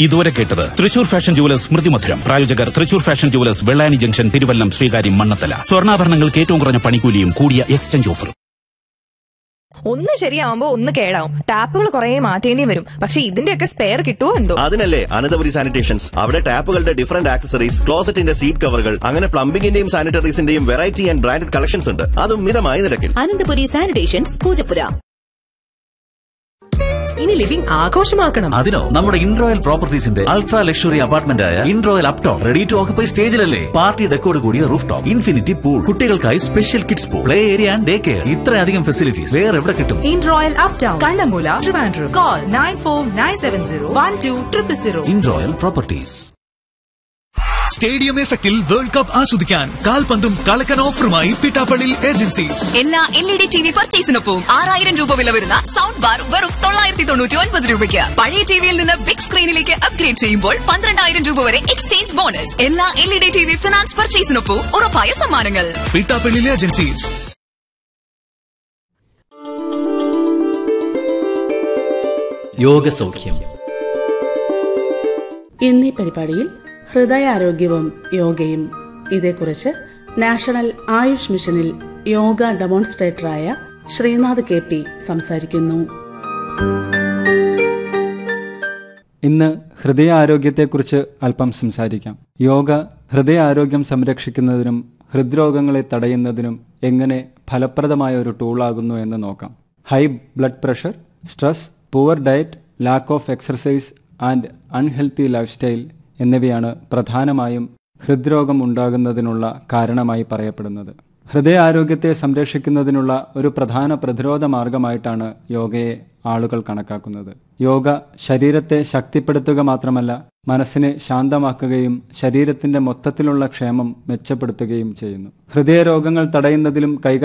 ഇതുവരെ കേട്ടത് Thrissur fashion jewellers സ്മൃതി മധുരം പ്രായോജകർ Thrissur fashion jewellers Vellani junction Thiruvallam Sreekaryam Mannathala സ്വർണ്ണാഭരണങ്ങൾക്ക് ഏറ്റവും കുറഞ്ഞ പണിക്കൂലിയും കൂടിയ എക്സ്ചേഞ്ച് ഓഫറും ഒന്ന് ശരിയാവുമ്പോ ഒന്ന് കേടാവും ടാപ്പുകൾ കുറെ മാറ്റേണ്ടി വരും പക്ഷെ ഇതിന്റെയൊക്കെ സ്പെയർ കിട്ടുമോ എന്തോ അതിനല്ലേ അനന്തപുരി സാനിറ്റേഷൻസ് അവിടെ ടാപ്പുകളുടെ ഡിഫറന്റ് ആക്സസറീസ് ക്ലോസറ്റിന്റെ സീറ്റ് കവറുകൾ അങ്ങനെ പ്ലംബിംഗിന്റെയും സാനിറ്ററീസിന്റെയും വെറൈറ്റി ആൻഡ് ബ്രാൻഡഡ് കളക്ഷൻസ് ഉണ്ട് അതും മിതമായ നിരക്കിൽ അനന്തപുരി സാനിറ്റേഷൻസ് പൂജപ്പുര ഇനി ലിവിംഗ് ആഘോഷമാക്കണം അതിനോ നമ്മുടെ ഇൻട്രോയൽ പ്രോപ്പർട്ടീസിന്റെ അൾട്രാ ലക്ഷറി അപ്പാർട്ട്മെന്റ് ആയ Introyal uptown ready to occupy സ്റ്റേജിലല്ലേ പാർട്ടി ഡെക്കോട് കൂടിയ റൂഫ് ടോപ്പ് ഇൻഫിനിറ്റി പൂൾ കുട്ടികൾക്കായി special kids pool play area and day care ഇത്രയധികം ഫെസിലിറ്റീസ് വേറെ എവിടെ കിട്ടും in royal up town Kannamoola Trivandrum call nine four nine seven zero one two triple zero Introyal properties stadium എഫക്റ്റിൽ world cup ആസ്വദിക്കാൻ കാൽപന്തും കളക്കൻ ഓഫറുമായി പിട്ടാപ്പള്ളി ഏജൻസീസ് എല്ലാ L E D T V പർച്ചേസിനൊപ്പം ആറായിരം രൂപ വില വരുന്ന സൗണ്ട് ബാർ വെറും തൊള്ളായിരത്തി തൊണ്ണൂറ്റി ഒൻപത് രൂപയ്ക്ക് പഴയ ടിവിയിൽ നിന്ന് ബിഗ് സ്ക്രീനിലേക്ക് അപ്ഗ്രേഡ് ചെയ്യുമ്പോൾ പന്ത്രണ്ടായിരം രൂപ വരെ എക്സ്ചേഞ്ച് ബോണസ് എല്ലാ L E D T V finance പർച്ചേസിനൊപ്പം ഉറപ്പായ സമ്മാനങ്ങൾ പിട്ടാപ്പള്ളി ഏജൻസീസ് യോഗസൗഖ്യം ഇന്നീ പരിപാടിയിൽ ഹൃദയാരോഗ്യവും യോഗയും ഇതേക്കുറിച്ച് നാഷണൽ ആയുഷ് മിഷനിൽ യോഗ ഡെമോൺസ്ട്രേറ്ററായ ശ്രീനാഥ് കെ പി സംസാരിക്കുന്നു ഇന്ന് ഹൃദയാരോഗ്യത്തെക്കുറിച്ച് അല്പം സംസാരിക്കാം യോഗ ഹൃദയാരോഗ്യം സംരക്ഷിക്കുന്നതിനും ഹൃദ്രോഗങ്ങളെ തടയുന്നതിനും എങ്ങനെ ഫലപ്രദമായ ഒരു ടൂളാകുന്നു എന്ന് നോക്കാം high blood pressure stress poor diet lack of exercise and unhealthy lifestyle എന്നിവയാണ് പ്രധാനമായും ഹൃദ്രോഗം ഉണ്ടാകുന്നതിനുള്ള കാരണമായി പറയപ്പെടുന്നത് ഹൃദയാരോഗ്യത്തെ സംരക്ഷിക്കുന്നതിനുള്ള ഒരു പ്രധാന പ്രതിരോധ മാർഗമായിട്ടാണ് യോഗയെ ആളുകൾ കണക്കാക്കുന്നത് യോഗ ശരീരത്തെ ശക്തിപ്പെടുത്തുക മാത്രമല്ല മനസ്സിനെ ശാന്തമാക്കുകയും ശരീരത്തിന്റെ മൊത്തത്തിലുള്ള ക്ഷേമം മെച്ചപ്പെടുത്തുകയും ചെയ്യുന്നു ഹൃദയരോഗങ്ങൾ തടയുന്നതിലും കൈകാര്യം